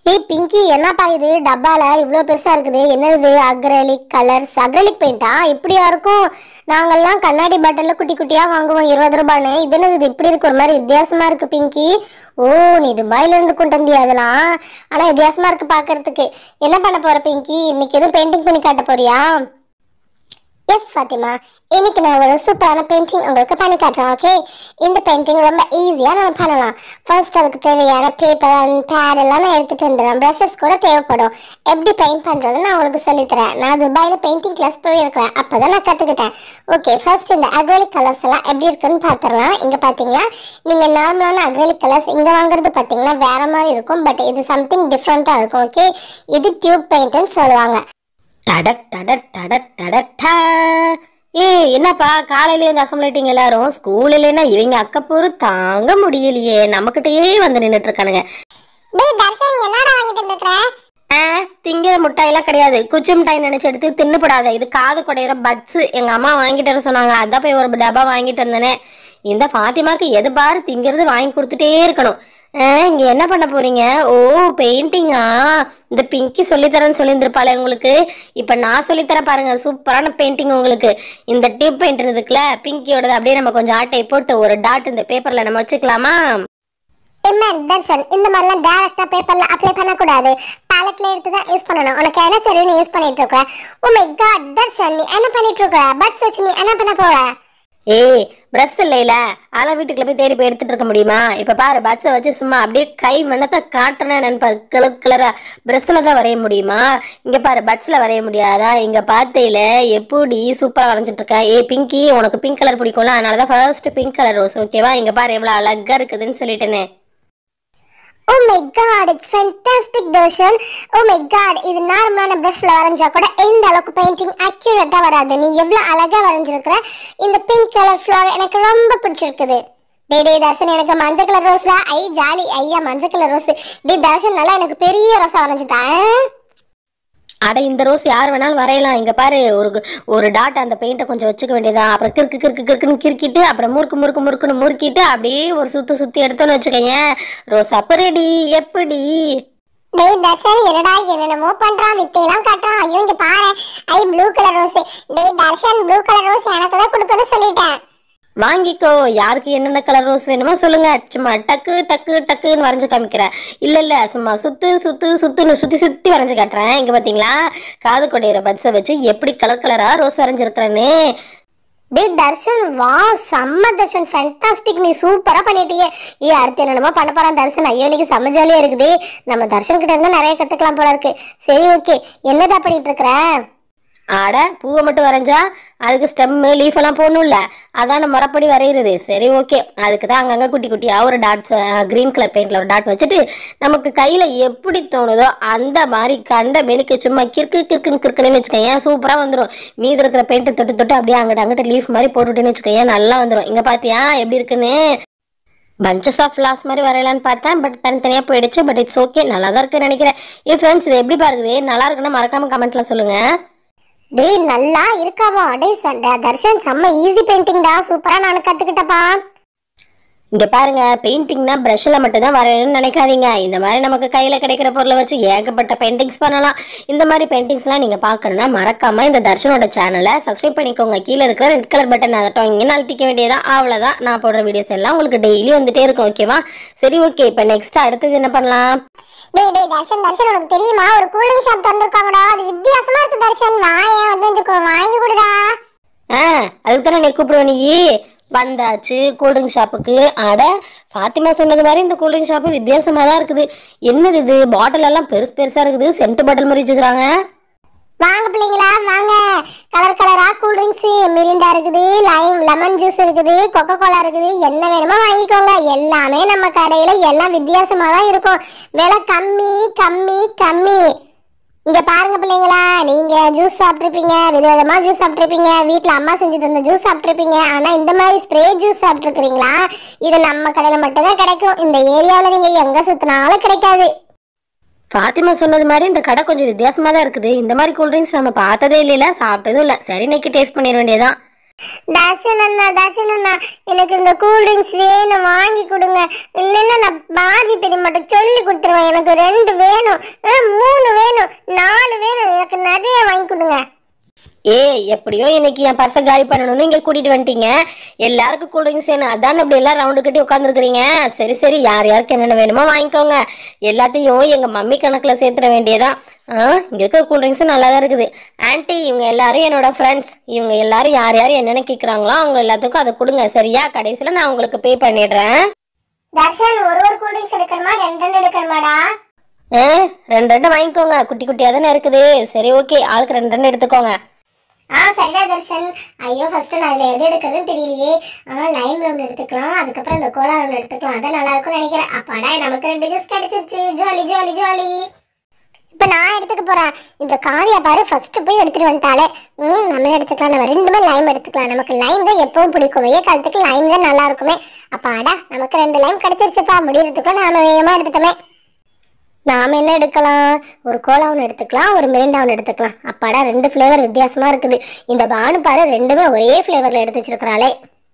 ஏய் பிங்கி என்னப்பா இது டப்பால இவ்வளோ பெருசா இருக்குது என்னது அக்ரலிக் கலர்ஸ் அக்ரலிக் பெயிண்டா இப்படியா இருக்கும் நாங்கெல்லாம் கண்ணாடி பாட்டில்ல குட்டி குட்டியா வாங்குவோம் இருபது ரூபான்னு இது என்னது இது இப்படி இருக்கு ஒரு மாதிரி வித்தியாசமா இருக்கு பிங்கி ஓ நீ துபாயில இருந்து கொண்டு வந்தியா அதெல்லாம் ஆனா வித்தியாசமா இருக்கு பார்க்கிறதுக்கு என்ன பண்ண போற பிங்கி இன்னைக்கு எதுவும் பெயிண்டிங் பண்ணி காட்ட போறியா எஸ் ஃபாத்திமா இன்னைக்கு நான் ஒரு சூப்பரான பெயிண்டிங் உங்களுக்கு பண்ணி காட்டுறேன் ஓகே இந்த பெயிண்டிங் ரொம்ப ஈஸியாக நம்ம பண்ணலாம் ஃபர்ஸ்ட் அதுக்கு தேவையான பேப்பர் அண்ட் பேட் எல்லாம் நான் எடுத்துட்டு வந்துடுறேன் ப்ரஷஸ் கூட தேவைப்படும் எப்படி பெயிண்ட் பண்ணுறது நான் உங்களுக்கு சொல்லித்தரேன் நான் துபாயில் பெயிண்டிங் கிளாஸ் போயிருக்கிறேன் அப்போ தான் நான் கற்றுக்கிட்டேன் ஓகே ஃபர்ஸ்ட் இந்த அக்ரலிக் கலர்ஸ் எல்லாம் எப்படி இருக்குன்னு பார்த்துடலாம் இங்கே பார்த்தீங்கன்னா நீங்கள் நார்மலான அக்ரலிக் கலர்ஸ் இங்கே வாங்குறது பார்த்தீங்கன்னா வேற மாதிரி இருக்கும் பட் இது சம்திங் டிஃப்ரெண்ட்டாக இருக்கும் ஓகே இது டியூப் பெயிண்ட்னு சொல்லுவாங்க டட டட டட டட டா. ஏய் என்னப்பா காலையில இருந்து அசம்பிளிட்டிங்க எல்லாரும் ஸ்கூல் இல்லைன்னா இவங்க அக்கப்போரு தாங்க முடியலையே நம்மகிட்டயே வந்து நின்னுட்டு இருக்கானுங்க டேய் தர்ஷன் என்னடா வாங்கிட்டு வந்துருக்க ஆ திங்கிற முட்டாயெல்லாம் கிடையாது குச்சி மிட்டாய் நினைச்சு எடுத்து தின்னுப்படாத இது காது குடையிற பட்ஸ் எங்க அம்மா வாங்கிட்டு வர சொன்னாங்க அதான் போய் ஒரு டப்பா வாங்கிட்டு வந்தேனே இந்த ஃபாத்திமாக்கு எது பாரு திங்கிறது வாங்கி கொடுத்துட்டே இருக்கணும் ஆ, இங்க என்ன பண்ண போறீங்க ஓ பெயிண்டிங்கா இந்த பிங்கி சொல்லித்தரேன்னு சொல்லியிருந்திருப்பாளே உங்களுக்கு இப்ப நான் சொல்லித்தரேன் பாருங்க சூப்பரான பெயிண்டிங் உங்களுக்கு இந்த டியூப் பெயிண்ட் இருக்குல்ல பிங்கியோடது அப்படியே நம்ம கொஞ்சம் ஆட்டை போட்டு ஒரு டாட் இந்த பேப்பர்ல நம்ம வச்சுக்கலாமா இம்மன் தர்ஷன் இந்த மாதிரிலாம் டேரக்டா பேப்பர்ல அப்ளை பண்ணக்கூடாது பேலட்ல எடுத்து தான் யூஸ் பண்ணணும் உனக்கு என்ன தெரியும் நீ யூஸ் பண்ணிட்டு இருக்க ஓ மை காட் தர்ஷன் நீ என்ன பண்ணிட்டு இருக்க பட்ஸ் வச்சு நீ என்ன பண்ண போற ஏய் பிரஷ் இல்லைல அதெல்லாம் வீட்டுக்குள்ள போய் தேடி போய் எடுத்துட்டு இருக்க முடியுமா இப்ப பாரு பட்ஸை வச்சு சும்மா அப்படியே கை மண்ணத்தை காட்டுறேன்னு நினைப்பாரு கிளர் கிளரா பிரஷ்ல தான் வரைய முடியுமா இங்க பாரு பட்ஸ்ல வரைய முடியாதா இங்க பார்த்தேல எப்படி சூப்பரா வரைஞ்சிட்டு இருக்க ஏ பிங்கி உனக்கு பிங்க் கலர் பிடிக்கும்ல அதனாலதான் ஃபர்ஸ்ட் பிங்க் கலர் ரோஸ் ஓகேவா இங்க பாரு எவ்வளவு அழகா இருக்குதுன்னு சொல்லிட்டேனே oh my God it's fantastic Darshan oh my God இது நார்மலான பிரஷ்ல வரைஞ்சா கூட இந்த அளவுக்கு பெயிண்டிங் அக்யூரேட்டா வராது நீ எவ்வளவு அழகா வரைஞ்சிருக்கிற இந்த பிங்க் கலர் ஃப்ளவர் எனக்கு ரொம்ப பிடிச்சிருக்குது டே டே தர்ஷன் எனக்கு மஞ்சள் கலர் ரோஸ்ல ஐ ஜாலி ஐயா மஞ்சள் கலர் ரோஸ் டே தர்ஷன் நல்லா எனக்கு பெரிய ரோஸா வரைஞ்சுதான் அட இந்த ரோஸ் யார் வேணாலும் வரையலாம் இங்க பாரு ஒரு ஒரு டாட் அந்த பெயிண்ட்டை கொஞ்சம் வச்சுக்க வேண்டியதா அப்புறம் கிறுக்கு கிறுக்கு கிறுக்குன்னு கிறுக்கிட்டு அப்புறம் முறுக்கு முறுக்கு முறுக்குன்னு முறுக்கிட்டு அப்படியே ஒரு சுத்து சுத்தி எடுத்தோன்னு வச்சுக்கோங்க ரோஸ் அப்ப ரெடி எப்படி டேய் தர்ஷன் என்னடா என்னென்னமோ பண்றான் வித்தையெல்லாம் காட்டுறான் ஐயோ இங்க பாரு ஐ ப்ளூ கலர் ரோஸ் டேய் தர்ஷன் ப்ளூ கலர் ரோஸ் எனக்கு தான் கொடுக்கணும்னு சொல்லிட்டேன் வாங்கிக்கோ யாருக்கு என்னென்ன கலர் ரோஸ் வேணுமோ சொல்லுங்க சும்மா டக்கு டக்கு டக்குன்னு வரைஞ்சு காமிக்கிறேன் இல்ல இல்ல சும்மா சுத்து சுத்து சுத்துன்னு சுத்தி சுத்தி வரைஞ்சு காட்டுறேன் இங்க பாத்தீங்களா காது கொடையிற பட்ஸை வச்சு எப்படி கலர் கலரா ரோஸ் வரைஞ்சிருக்கிறேன்னு டேய் தர்ஷன் வா செம்ம தர்ஷன் ஃபேண்டாஸ்டிக் நீ சூப்பரா பண்ணிட்டியே ஏ அடுத்து என்னென்னமோ பண்ண போறான் தர்ஷன் ஐயோ இன்னைக்கு செம்ம ஜாலியா இருக்குது நம்ம தர்ஷன் கிட்ட இருந்து நிறைய கத்துக்கலாம் போல இருக்கு சரி ஓகே என்னடா பண்ணிட்டு இருக்கிற ஆட பூவை மட்டும் வரைஞ்சா அதுக்கு ஸ்டெம்மு லீஃப் எல்லாம் போடணும்ல அதான் முறைப்படி வரைகிறது சரி ஓகே அதுக்கு தான் அங்கங்கே குட்டி குட்டியாக ஒரு டாட்ஸ் க்ரீன் கலர் பெயிண்டில் ஒரு டாட் வச்சுட்டு நமக்கு கையில் எப்படி தோணுதோ அந்த மாதிரி கண்ட மெனுக்கு சும்மா கிறுக்கு கிறுக்குன்னு கிறுக்குன்னு வச்சுக்கோங்க சூப்பராக வந்துடும் மீதி இருக்கிற பெயிண்ட்டை தொட்டு தொட்டு அப்படியே அங்கிட்ட அங்கிட்ட லீஃப் மாதிரி போட்டுவிட்டேன்னு வச்சுக்கோங்க நல்லா வந்துடும் இங்கே பார்த்தியா எப்படி இருக்குன்னு பஞ்சஸ் ஆஃப் ஃப்ளாஸ் மாதிரி வரையலான்னு பார்த்தேன் பட் தனித்தனியாக போயிடுச்சு பட் இட்ஸ் ஓகே நல்லா தான் இருக்குன்னு நினைக்கிறேன் ஏ ஃப்ரெண்ட்ஸ் இது எப்படி பாருக்குது நல்லா இருக்குன்னா மறக்காம கமெண்ட்ல சொல்லுங்கள் டேய் நல்லா இருக்காவா டேய் ச- ட- தர்ஷன் செம்ம ஈஸி பெயிண்டிங்டா சூப்பரா நான் கத்துக்கிட்டப்பா இங்க பாருங்க பெயிண்டிங்னா பிரஷ்ல மட்டும் தான் வரையணும்னு நினைக்காதீங்க இந்த மாதிரி நமக்கு கையில கிடைக்கிற பொருளை வச்சு ஏகப்பட்ட பெயிண்டிங்ஸ் பண்ணலாம் இந்த மாதிரி பெயிண்டிங்ஸ்லாம் நீங்க பார்க்கணும்னா மறக்காம இந்த தர்ஷனோட சேனலை சப்ஸ்கிரைப் பண்ணிக்கோங்க கீழே இருக்கிற ரெட் கலர் பட்டன் அதட்டும் இங்கே அழுத்திக்க வேண்டியதான் அவ்வளவுதான் நான் போடுற வீடியோஸ் எல்லாம் உங்களுக்கு டெய்லி வந்துட்டே இருக்கும் ஓகேவா சரி ஓகே இப்போ நெக்ஸ்ட் அடுத்தது என்ன பண்ணலாம் டேய் டேய் தர்ஷன் தர்ஷன் உனக்கு தெரியுமா ஒரு கூலிங் ஷாப் திறந்திருக்காங்கடா அது வித்தியாசமா இருக்கு தர்ஷன் வாயேன் வந்து கொஞ்சம் கொ- வாங்கி கொடுடா ஆ அதுக்கு தானே நீ கூப்பிடுவ நீ வந்தாச்சு கூல்ட்ரிங்க் ஷாப்புக்கு அட ஃபாத்திமா சொன்னது மாதிரி இந்த கூல்ட்ரிங்க் ஷாப்பு வித்தியாசமா தான் இருக்குது என்னது இது பாட்டில் எல்லாம் பெருசு பெருசா இருக்குது சென்ட் பாட்டில் மாதிரி வச்சுக்கிறாங்க வாங்க பிள்ளைங்களா வாங்க கலர் கலரா கூல் ட்ரிங்க்ஸ் மிரிண்டா இருக்குது லைம் லெமன் ஜூஸ் இருக்குது கொக்கோ கோலா இருக்குது என்ன வேணுமோ வாங்கிக்கோங்க எல்லாமே நம்ம கடையில எல்லாம் வித்தியாசமா தான் இருக்கும் விலை கம்மி கம்மி கம்மி இங்க பாருங்க பிள்ளைங்களா நீங்க ஜூஸ் சாப்பிட்ருப்பீங்க விதவிதமா ஜூஸ் சாப்பிட்ருப்பீங்க வீட்ல அம்மா செஞ்சு தந்த ஜூஸ் சாப்பிட்ருப்பீங்க ஆனா இந்த மாதிரி ஸ்ப்ரே ஜூஸ் சாப்பிட்ருக்கீங்களா இது நம்ம கடையில மட்டும்தான் கிடைக்கும் இந்த ஏரியாவுல நீங்க எங்க சுத்தினாலும் கிடைக்காது ஃபாத்திமா சொன்னது மாதிரி இந்த கடை கொஞ்சம் வித்தியாசமா தான் இருக்குது இந்த மாதிரி கூல்ட்ரிங்க்ஸ் நம்ம பார்த்ததே இல்லைல்ல சாப்பிட்டதும் இல்லை சரி இன்னைக்கு டேஸ்ட் பண்ணிட வேண்டியதான் தர்ஷன் அண்ணா தர்ஷன் அண்ணா எனக்கு இந்த கூல் ட்ரிங்க்ஸ் வேணும் வாங்கி கொடுங்க இல்லைன்னா நான் பார்பி பெரிய மட்டும் சொல்லி கொடுத்துருவேன் எனக்கு ரெண்டு வேணும் அஹ், மூணு வேணும் நாலு வேணும் எனக்கு நிறைய வாங்கி கொடுங்க ஏ எப்படியோ இன்னைக்கு என் பர்ஸை காலி பண்ணணும்னு இங்க கூட்டிட்டு வந்துட்டீங்க எல்லாருக்கும் கூல் ட்ரிங்க்ஸ் வேணும் அதான் அப்படி எல்லாம் ரவுண்டு கட்டி உட்காந்துருக்கிறீங்க சரி சரி யார் யாருக்கு என்னென்ன வேணுமோ வாங்கிக்கோங்க எல்லாத்தையும் எங்க மம்மி கணக்குல சேர்த்துட வேண்டியதான் ஆ இங்க இருக்கிற கூல் ட்ரிங்க்ஸ் நல்லா தான் இருக்குது ஆன்ட்டி இவங்க எல்லாரும் என்னோட ஃப்ரெண்ட்ஸ் இவங்க எல்லாரும் யார் யார் என்னென்ன கேட்குறாங்களோ அவங்க எல்லாத்துக்கும் அதை கொடுங்க சரியா கடைசியில் நான் உங்களுக்கு பே பண்ணிடுறேன் தர்ஷன் ஒரு ஒரு கூல் ட்ரிங்க்ஸ் எடுக்கணுமா ரெண்டு ரெண்டு எடுக்கணுமாடா ஆ ரெண்டு ரெண்டு வாங்கிக்கோங்க குட்டி குட்டியாக தானே இருக்குது சரி ஓகே ஆளுக்கு ரெண்டு ரெண்டு எடுத்துக்கோங்க ஆ சரிடா தர்ஷன் ஐயோ ஃபர்ஸ்ட் நான் இதுல எது எடுக்கிறதுன்னு தெரியலையே ஆ லைம் ஒன்று எடுத்துக்கலாம் அதுக்கப்புறம் இந்த கோலா ஒன்று எடுத்துக்கலாம் அதான் நல்லா இருக்கும்னு நினைக்கிறேன் அப்பாடா நமக்கு ரெண்டு ஜூஸ் கிடைச்சிருச்சு ஜாலி ஜாலி ஜாலி இப்போ நான் எடுத்துக்க போறேன் இந்த காவியா பாரு ஃபர்ஸ்ட் போய் எடுத்துட்டு வந்துட்டாலே ம் நம்ம எடுத்துக்கலாம் நம்ம ரெண்டுமே லைம் எடுத்துக்கலாம் நமக்கு லைம் தான் எப்பவும் பிடிக்கும் வெய்ய காலத்துக்கு லைம் தான் நல்லா இருக்குமே அப்பாடா நமக்கு ரெண்டு லைம் கிடைச்சிருச்சுப்பா முடியறதுக்குள்ள நாம வேகமா எடுத்துட்டோமே நாம என்ன எடுக்கலாம் ஒரு கோலா ஒன்று எடுத்துக்கலாம் ஒரு மிரிண்டா ஒன்று எடுத்துக்கலாம் அப்பாடா ரெண்டு ஃப்ளேவர் வித்தியாசமா இருக்குது இந்த பானு பாரு ரெண்டுமே ஒரே ஃப்ளேவர்ல எடுத்து வச்சிருக்கிறாளே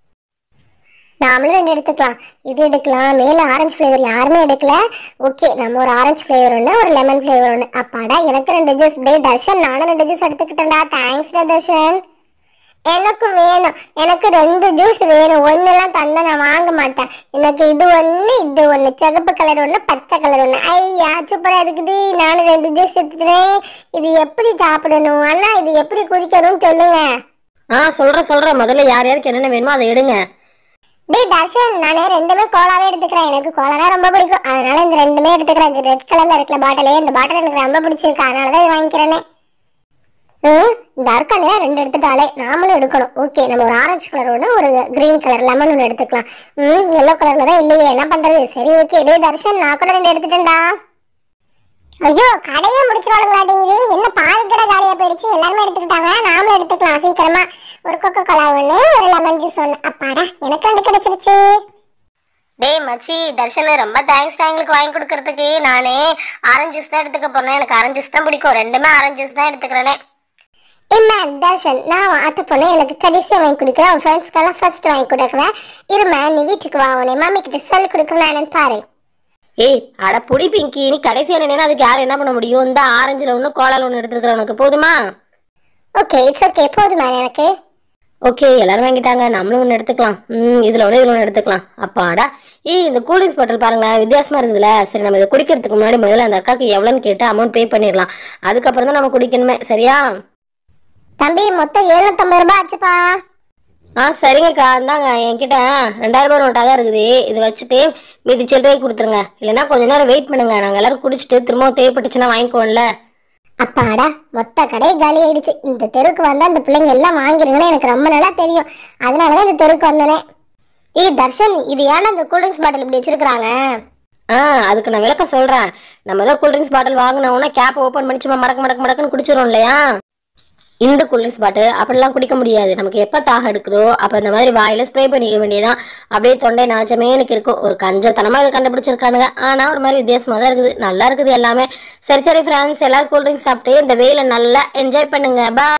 நாமளும் ரெண்டு எடுத்துக்கலாம் இது எடுக்கலாம் மேலே ஆரஞ்சு ஃப்ளேவர் யாருமே எடுக்கல ஓகே நம்ம ஒரு ஆரஞ்சு ஃப்ளேவர் ஒன்று ஒரு லெமன் ஃப்ளேவர் ஒன்று அப்பாடா எனக்கு ரெண்டு ஜூஸ் டே தர்ஷன் நானும் ரெண்டு ஜூஸ் எடுத்துக்கிட்டேன்டா தேங்க்ஸ் டா தர்ஷன் எனக்கு வேணும் எனக்கு ரெண்டு ஜூஸ் வேணும் ஒன்றுலாம் தந்தா நான் வாங்க மாட்டேன் எனக்கு இது ஒன்று இது ஒன்று சிகப்பு கலர் ஒன்று பச்சை கலர் ஒன்று ஐயா சூப்பராக இருக்குது நானும் ரெண்டு ஜூஸ் எடுத்துக்கிறேன் இது எப்படி சாப்பிடணும் அண்ணா இது எப்படி குடிக்கணும்னு சொல்லுங்க ஆ சொல்கிறேன் சொல்கிறேன் முதல்ல யார் யாருக்கு என்னென்ன வேணுமோ அதை எடுங்க டேய் தர்ஷன் நானே ரெண்டுமே கோலாவே எடுத்துக்கிறேன் எனக்கு கோலானா ரொம்ப பிடிக்கும் அதனால இந்த ரெண்டுமே எடுத்துக்கிறேன் இந்த ரெட் கலர்ல இருக்கிற பாட்டிலே இந்த பாட்டில் எனக்கு ரொம்ப பிடிச்சிருக்கு அதனால தான் இது வாங்கிக்கிறேனே ம் இந்த அர்க்கானையா ரெண்டு எடுத்துட்டாலே நாமளும் எடுக்கணும் ஓகே நம்ம ஒரு ஆரஞ்சு கலர் ஒன்று ஒரு கிரீன் கலர் லெமன் ஒன்று எடுத்துக்கலாம் ம் எல்லோ கலர்ல தான் இல்லையே என்ன பண்றது சரி ஓகே டேய் தர்ஷன் நான் கூட ரெண்டு எடுத்துட்டேன்டா ஐயோ கடையே முடிச்சிருவாளுங்களாடி இது என்ன பாதி கடை காலியா போயிடுச்சு எல்லாருமே எடுத்துக்கிட்டாங்க நாமளும் எடுத்துக்கலாம் சீக்கிரமா ஒரு கொக்கோ கோலா ஒன்று ஒரு லெமன் ஜூஸ் ஒன்று அப்பாடா எனக்கு ரெண்டு கிடைச்சிருச்சு டேய் மச்சி தர்ஷன் ரொம்ப தேங்க்ஸ் எங்களுக்கு வாங்கி கொடுக்கறதுக்கு நானே ஆரஞ்சு ஜூஸ் தான் எடுத்துக்க போறேன் எனக்கு ஆரஞ்சு ஜூஸ் தான் பிடிக்கும் ரெண்டுமே ஆரஞ்சு ஜூஸ் தான் எடுத்துக்கிறேனே இல்ல தர்ஷன் நான் அத்தை பொண்ணு எனக்கு கடைசியா வாங்கி கொடுக்குறேன் உன் ஃப்ரெண்ட்ஸ்க்கெல்லாம் ஃபர்ஸ்ட் வாங்கி கொடுக்குறேன் இருமா நீ வீட்டுக்கு வா உன்னை மம்மி கிட்ட சொல்லி கொடுக்குறேன் பாரு ஏய் அட புடி பிங்கி நீ கடைசியா நினைனா அதுக்கு யார் என்ன பண்ண முடியும் இந்த ஆரஞ்சுல ஒன்று கோலால ஒன்று எடுத்துருக்கிறவனுக்கு போதுமா ஓகே இட்ஸ் ஓகே போதுமா எனக்கு ஓகே எல்லாரும் வாங்கிட்டாங்க நம்மளும் ஒன்று எடுத்துக்கலாம் ம் இதில் ஒன்று இதில் ஒன்று எடுத்துக்கலாம் அப்பாடா ஏய் இந்த கூல்ட்ரிங்க்ஸ் பாட்டில் பாருங்களேன் வித்தியாசமா இருக்குதுல்ல சரி நம்ம இதை குடிக்கிறதுக்கு முன்னாடி முதல்ல அந்த அக்காக்கு எவ்வளோன்னு கேட்டு அமௌண்ட் பே பண்ணிடலாம் அதுக்கப்புறம் தான் நம்ம குடிக்கணுமே சரியா தம்பி மொத்தம் எழுநூத்தம்பது ரூபாய் ஆச்சுப்பா ஆ சரிங்கக்கா இந்தாங்க என்கிட்ட ரெண்டாயிரம் ரூபாய் நோட்டாக தான் இருக்குது இது வச்சுட்டு மீதி சில்லறை கொடுத்துருங்க இல்லைன்னா கொஞ்ச நேரம் வெயிட் பண்ணுங்க நாங்கள் எல்லாரும் குடிச்சிட்டு திரும்ப தேவைப்பட்டுச்சுன்னா வாங்கிக்கோம்ல அப்பாடா மொத்த கடை காலி ஆயிடுச்சு இந்த தெருக்கு வந்தா இந்த பிள்ளைங்க எல்லாம் வாங்கிருங்கன்னு எனக்கு ரொம்ப நல்லா தெரியும் அதனாலதான் இந்த தெருக்கு வந்தனே ஏய் தர்ஷன் இது ஏன்னா இந்த கூல்ட்ரிங்க்ஸ் பாட்டில் இப்படி வச்சிருக்காங்க ஆ அதுக்கு நான் விளக்கம் சொல்கிறேன் நம்ம ஏதோ கூல்ட்ரிங்க்ஸ் பாட்டில் வாங்கினோன்னா கேப் ஓப்பன் பண்ணி சும்மா மடக்கு மடக்கு மடக்குன்னு குடிச்சிரும் இல்லையா இந்த கூல்ட்ரிங்க்ஸ் பாட்டில் அப்படிலாம் குடிக்க முடியாது நமக்கு எப்போ தாகம் எடுக்குதோ அப்போ இந்த மாதிரி வாயில ஸ்ப்ரே பண்ணிக்க வேண்டியதான் அப்படியே தொண்டை நாச்சமே எனக்கு இருக்கும் ஒரு கஞ்சத்தனமாக இதை கண்டுபிடிச்சிருக்கானுங்க ஆனால் ஒரு மாதிரி வித்தியாசமாக தான் இருக்குது நல்லா இருக்குது எல்லாமே சரி சரி ஃப்ரெண்ட்ஸ் எல்லாரும் கூல்ட்ரிங்க்ஸ் சாப்பிட்டு இந்த வெயில நல்லா என்ஜாய் பண்ணுங்க பா